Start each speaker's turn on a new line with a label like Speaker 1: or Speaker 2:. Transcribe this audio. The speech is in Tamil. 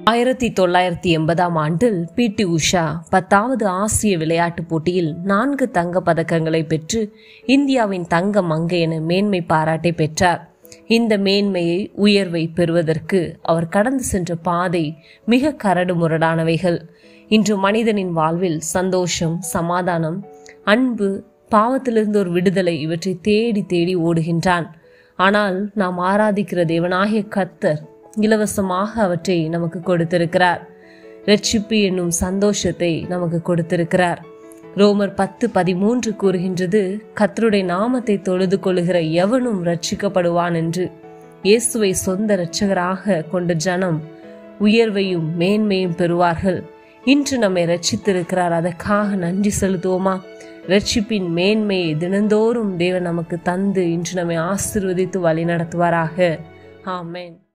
Speaker 1: ஆயிரத்தி தொள்ளாயிரத்தி எண்பதாம் ஆண்டில் பி டி உஷா பத்தாவது ஆசிய விளையாட்டுப் போட்டியில் நான்கு தங்க பதக்கங்களை பெற்று இந்தியாவின் தங்க மங்கை என மேன்மை பாராட்டை பெற்றார் இந்த மேன்மையை உயர்வை பெறுவதற்கு அவர் கடந்து சென்ற பாதை மிக கரடு முரடானவைகள் இன்று மனிதனின் வாழ்வில் சந்தோஷம் சமாதானம் அன்பு பாவத்திலிருந்து ஒரு விடுதலை இவற்றை தேடி தேடி ஓடுகின்றான் ஆனால் நாம் ஆராதிக்கிற தேவனாகிய கத்தர் இலவசமாக அவற்றை நமக்கு கொடுத்திருக்கிறார் ரட்சிப்பு என்னும் சந்தோஷத்தை நமக்கு கொடுத்திருக்கிறார் ரோமர் பத்து பதிமூன்று கூறுகின்றது கத்தருடைய நாமத்தை தொழுது கொள்ளுகிற எவனும் ரட்சிக்கப்படுவான் என்று இயேசுவை சொந்த இரட்சகராக கொண்ட ஜனம் உயர்வையும் மேன்மையும் பெறுவார்கள் இன்று நம்மை ரட்சித்திருக்கிறார் அதற்காக நன்றி செலுத்துவோமா ரட்சிப்பின் மேன்மையை தினந்தோறும் தேவன் நமக்கு தந்து இன்று நம்மை ஆசிர்வதித்து வழி நடத்துவாராக ஆமேன்